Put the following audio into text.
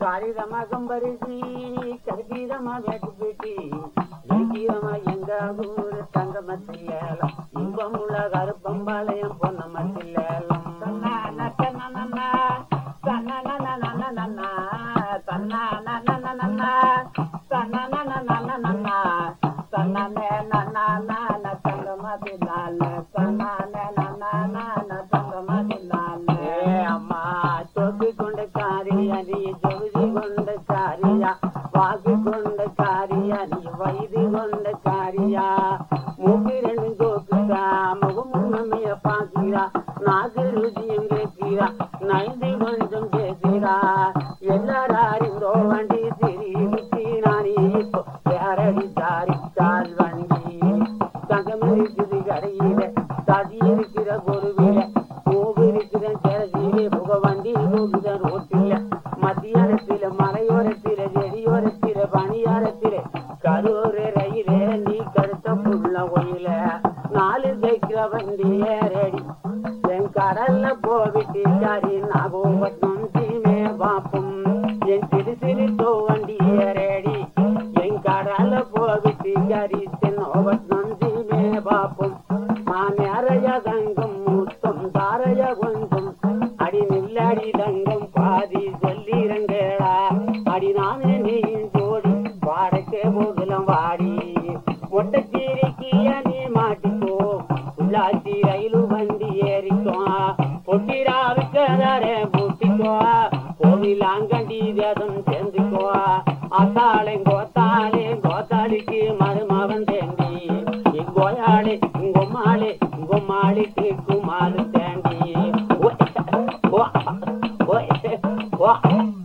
காரிதமா கம்பரிசி கருகீரமா வேட்டு பேட்டி கருகீரமா எங்க ஊரு தங்கமத்திலேலம் இன்பமுள்ள கருப்பம்பாளையம் பொன்னமத்திலேலம் தன்னான தன்னனன்னா, தன்னனனனனனன்னா, தன்னானனனனன்னா, தன்னனனனனன்னா, தன்னனே நன்னானான தங்கமத்திலால, தன்னானே நன்னானான தங்கமத்திலால. ஏ அம்மா தொப்பி கொண்ட காரியா நீ தொகுதி கொண்ட காரியா வாக்கு கொண்ட காரியா நீ வயது கொண்ட காரியா மூக்கு ரெண்டு தோக்குதா முகம் முன்னமைய பாக்கிறா நாக்கு ருசியும் கேட்கிறா நைந்து கொஞ்சம் கேட்கிறா எல்லாரும் அறிந்தோ வண்டி திரிவிச்சு நானே இப்போ யாரடி தாரித்தால் வண்டி தங்கம் இருக்குது கடையில தடி இருக்கிற பொருவில பூவு இருக்கிற சிறசிலே புக வண்டி போகுத ரோட்டில மத்தியானத்தில மலையோரத்தில செடியோரத்தில பணியாரத்தில கரூர் ரயிலே நீ கருத்த புள்ள கோயில நாலு சைக்கிற வண்டி ஏறடி என் கடல்ல போவிட்டு சாரி நாகோபட்னம் சீமே பாப்போம் என் சிறு சிறு தோ வண்டி ஏறடி என் கடல்ல போவிட்டு சாரி தென்னோபட்னம் சீமே பாப்போம் மாநேரைய தங்கம் முத்தம் தாரைய கொஞ்சம் அடி நில்லடி தங்கம் பாதி சொல்லிரங்கடா அடி நானே நீயும் ஜோடி பாடக்கே போகலாம் வாடி ஒட்டச்சீரிக்கிய நீ மாட்டிக்கோ உள்ளாச்சி ரயிலு வண்டி ஏறிக்கோ பொட்டிராவுக்கதாரே பூட்டிக்கோ கோவிலாங்கண்டி வேதம் சேர்ந்துக்கோ அத்தாளை கோத்தாளே கோத்தாளிக்கு மருமவன் தேண்டி இங்கோயாளே இங்கொம்மாளே இங்கொம்மாளிக்கு குமாரு தேண்டி ஓ ஓ ஓ ஓ